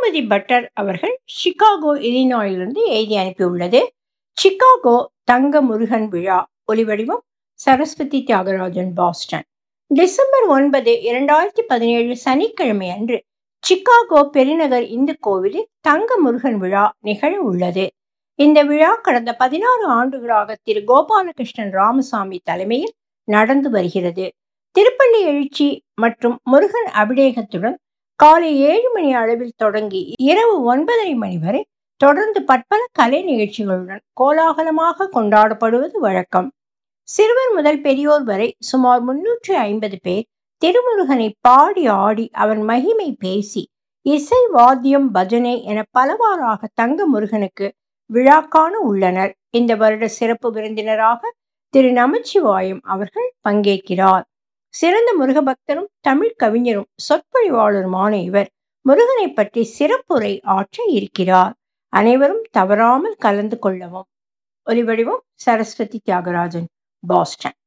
பத்மாவதி பட்டர் அவர்கள் சிகாகோ இலினாயிலிருந்து எழுதி அனுப்பியுள்ளது சிகாகோ தங்க முருகன் விழா ஒலிவடிவம் சரஸ்வதி தியாகராஜன் பாஸ்டன் டிசம்பர் ஒன்பது இரண்டாயிரத்தி பதினேழு சனிக்கிழமை அன்று சிகாகோ பெருநகர் இந்து கோவிலில் தங்க முருகன் விழா நிகழ உள்ளது இந்த விழா கடந்த பதினாறு ஆண்டுகளாக திரு கோபாலகிருஷ்ணன் ராமசாமி தலைமையில் நடந்து வருகிறது திருப்பள்ளி எழுச்சி மற்றும் முருகன் அபிஷேகத்துடன் காலை ஏழு மணி அளவில் தொடங்கி இரவு ஒன்பதரை மணி வரை தொடர்ந்து பற்பல கலை நிகழ்ச்சிகளுடன் கோலாகலமாக கொண்டாடப்படுவது வழக்கம் சிறுவர் முதல் பெரியோர் வரை சுமார் முன்னூற்றி ஐம்பது பேர் திருமுருகனை பாடி ஆடி அவன் மகிமை பேசி இசை வாத்தியம் பஜனை என பலவாறாக தங்க முருகனுக்கு விழா காண உள்ளனர் இந்த வருட சிறப்பு விருந்தினராக திரு நமச்சிவாயம் அவர்கள் பங்கேற்கிறார் சிறந்த முருக பக்தரும் தமிழ் கவிஞரும் சொற்பொழிவாளருமான இவர் முருகனை பற்றி சிறப்புரை ஆற்ற இருக்கிறார் அனைவரும் தவறாமல் கலந்து கொள்ளவும் ஒலிவடிவம் சரஸ்வதி தியாகராஜன் பாஸ்டன்